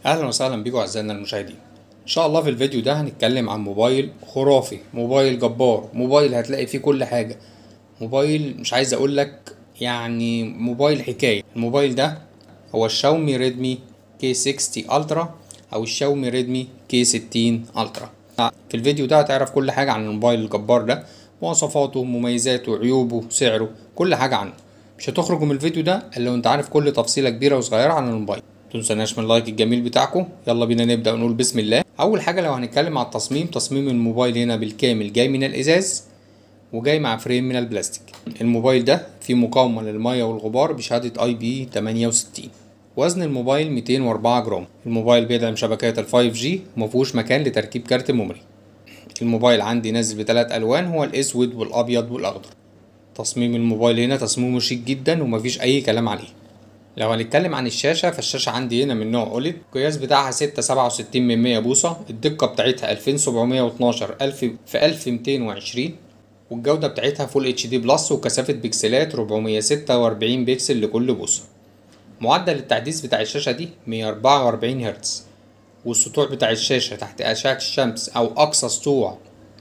اهلا وسهلا بيكم اعزائنا المشاهدين ان شاء الله في الفيديو ده هنتكلم عن موبايل خرافي موبايل جبار موبايل هتلاقي فيه كل حاجة موبايل مش عايز اقول لك يعني موبايل حكاية الموبايل ده هو الشاومي ريدمي كي 60 الترا او الشاومي ريدمي كي 60 الترا في الفيديو ده هتعرف كل حاجة عن الموبايل الجبار ده مواصفاته مميزاته عيوبه سعره كل حاجة عنه مش هتخرجوا من الفيديو ده الا وانت عارف كل تفصيلة كبيرة وصغيرة عن الموبايل متنسوناش من اللايك الجميل بتاعكم يلا بينا نبدأ ونقول بسم الله اول حاجة لو هنتكلم على التصميم تصميم الموبايل هنا بالكامل جاي من الازاز وجاي مع فريم من البلاستيك الموبايل ده فيه مقاومة للمية والغبار بشهادة اي بي 68 وزن الموبايل 204 جرام الموبايل بيدعم شبكات ال 5G ومفيهوش مكان لتركيب كارت ميموري الموبايل عندي نازل بثلاث الوان هو الاسود والابيض والاخضر تصميم الموبايل هنا تصميمه شيك جدا ومفيش اي كلام عليه لو هنتكلم عن الشاشة فالشاشة عندي هنا من نوع اوليد القياس بتاعها ستة سبعة وستين من مية بوصة الدقة بتاعتها ألفين سبعمية واتناشر ألف في ألف ميتين وعشرين والجودة بتاعتها فول اتش دي بلس وكثافة بكسلات ربعمية ستة وأربعين بكسل لكل بوصة معدل التحديث بتاع الشاشة دي مية أربعة وأربعين هرتز والسطوع بتاع الشاشة تحت أشعة الشمس أو أقصى سطوع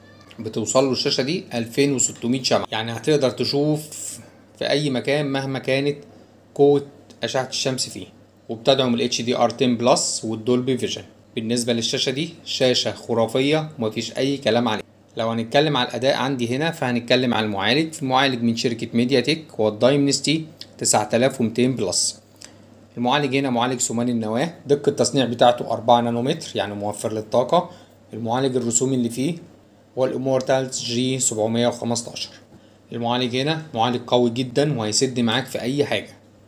بتوصل له الشاشة دي 2600 شمعة يعني هتقدر تشوف في أي مكان مهما كانت قوة أشعة الشمس فيه وبتدعم ال HDR 10 بلس والدولبي فيجن بالنسبة للشاشة دي شاشة خرافية ومفيش أي كلام عليها لو هنتكلم على الأداء عندي هنا فهنتكلم على المعالج في معالج من شركة ميديا تك هو الدايمنستي 9200 بلس المعالج هنا معالج ثماني النواة دقة التصنيع بتاعته 4 نانومتر يعني موفر للطاقة المعالج الرسومي اللي فيه هو الامورتالز جي 715 المعالج هنا معالج قوي جدا وهيسد معاك في اي حاجة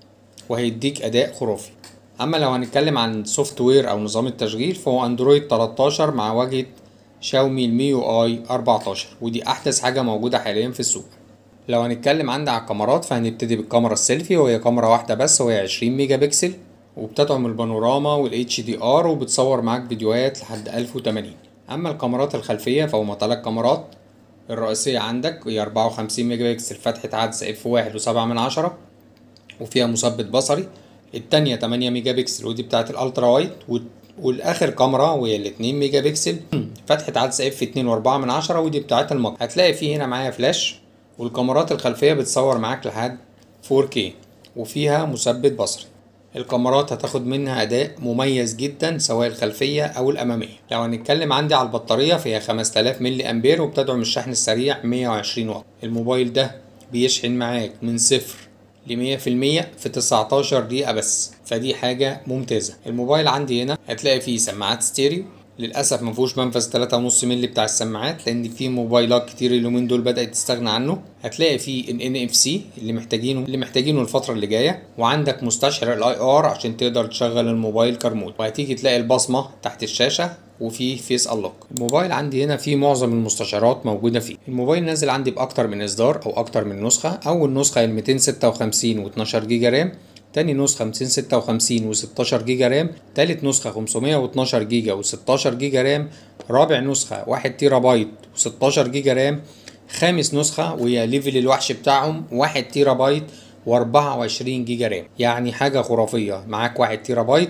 وهيديك اداء خرافي اما لو هنتكلم عن سوفت وير او نظام التشغيل فهو اندرويد 13 مع واجهة شاومي الميو اي 14 ودي احدث حاجة موجودة حاليا في السوق لو هنتكلم عندي على الكاميرات فهنبتدي بالكاميرا السيلفي وهي كاميرا واحدة بس وهي 20 ميجا بكسل وبتدعم البانوراما والاتش دي ار وبتصور معاك فيديوهات لحد 1080 اما الكاميرات الخلفية فهما تلات كاميرات الرئيسية عندك هي 54 ميجا بكسل فتحة عدسة اف واحد وسبعة من عشرة وفيها مثبت بصري التانية 8 ميجا بكسل ودي بتاعت الالترا وايد والاخر كاميرا وهي الاتنين ميجا بكسل فتحة عدسة اف اتنين واربعة من عشرة ودي بتاعت المك هتلاقي فيه هنا معايا فلاش والكاميرات الخلفية بتصور معاك لحد 4K وفيها مثبت بصري الكاميرات هتاخد منها اداء مميز جدا سواء الخلفيه او الاماميه لو هنتكلم عندي على البطاريه فهي 5000 ملي امبير وبتدعم الشحن السريع 120 واط الموبايل ده بيشحن معاك من صفر ل 100% في 19 دقيقة بس فدي حاجة ممتازة الموبايل عندي هنا هتلاقي فيه سماعات ستيريو للأسف مفهوش منفذ 3.5 مللي بتاع السماعات لأن في موبايلات كتير اليومين دول بدأت تستغنى عنه هتلاقي فيه ال NFC اللي محتاجينه اللي محتاجينه الفترة اللي جاية وعندك مستشعر الاي ار عشان تقدر تشغل الموبايل كرمود وهتيجي تلاقي البصمة تحت الشاشة وفي فيس انلوك الموبايل عندي هنا فيه معظم المستشعرات موجودة فيه الموبايل نازل عندي بأكتر من إصدار أو أكتر من نسخة أول نسخة ال 256 و12 جيجا رام تاني نسخة 256 و16 جيجا رام تالت نسخة 512 جيجا و16 جيجا رام رابع نسخة 1 تيرا بايت و16 جيجا رام خامس نسخة وهي ليفل الوحش بتاعهم 1 تيرا بايت و24 جيجا رام يعني حاجة خرافية معاك 1 تيرا بايت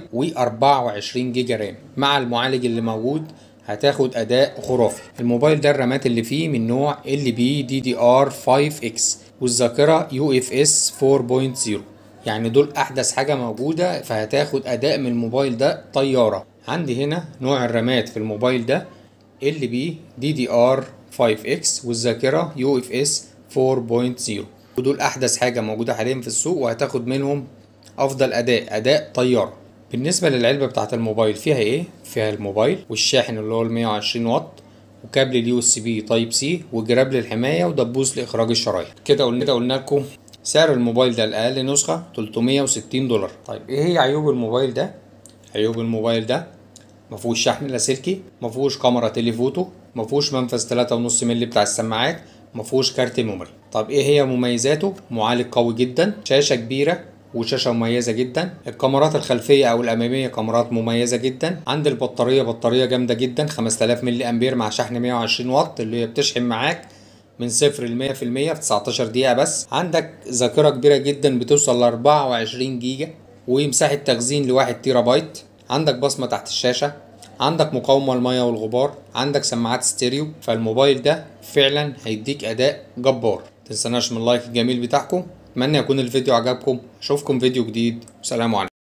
و24 جيجا رام مع المعالج اللي موجود هتاخد اداء خرافي الموبايل ده الرامات اللي فيه من نوع ال بي دي دي ار 5 اكس والذاكرة يو اف اس 4.0 يعني دول احدث حاجة موجودة فهتاخد اداء من الموبايل ده طيارة عندي هنا نوع الرامات في الموبايل ده ال بي دي دي ار 5 اكس والذاكرة يو اف اس 4.0 ودول احدث حاجة موجودة حاليا في السوق وهتاخد منهم افضل اداء اداء طيارة بالنسبة للعلبة بتاعة الموبايل فيها ايه؟ فيها الموبايل والشاحن اللي هو ال 120 واط وكابل اليو اس بي تايب سي وجراب للحماية ودبوس لاخراج الشرايح كده قلنا قلنا لكم سعر الموبايل ده الأقل نسخة 360 دولار طيب ايه هي عيوب الموبايل ده؟ عيوب الموبايل ده مفهوش شحن لاسلكي مفهوش كاميرا تليفوتو مفهوش منفذ 3.5 مللي بتاع السماعات مفهوش كارت ميموري طب ايه هي مميزاته؟ معالج قوي جدا شاشة كبيرة وشاشة مميزة جدا الكاميرات الخلفية أو الأمامية كاميرات مميزة جدا عند البطارية بطارية جامدة جدا 5000 ملي أمبير مع شحن 120 واط اللي هي بتشحن معاك من صفر ل 100% في 19 دقيقة بس عندك ذاكرة كبيرة جدا بتوصل ل 24 جيجا ومساحة تخزين لواحد تيرا بايت عندك بصمة تحت الشاشة عندك مقاومة المية والغبار عندك سماعات ستيريو فالموبايل ده فعلا هيديك اداء جبار متنسناش من اللايك الجميل بتاعكم اتمنى يكون الفيديو عجبكم اشوفكم فيديو جديد سلام عليكم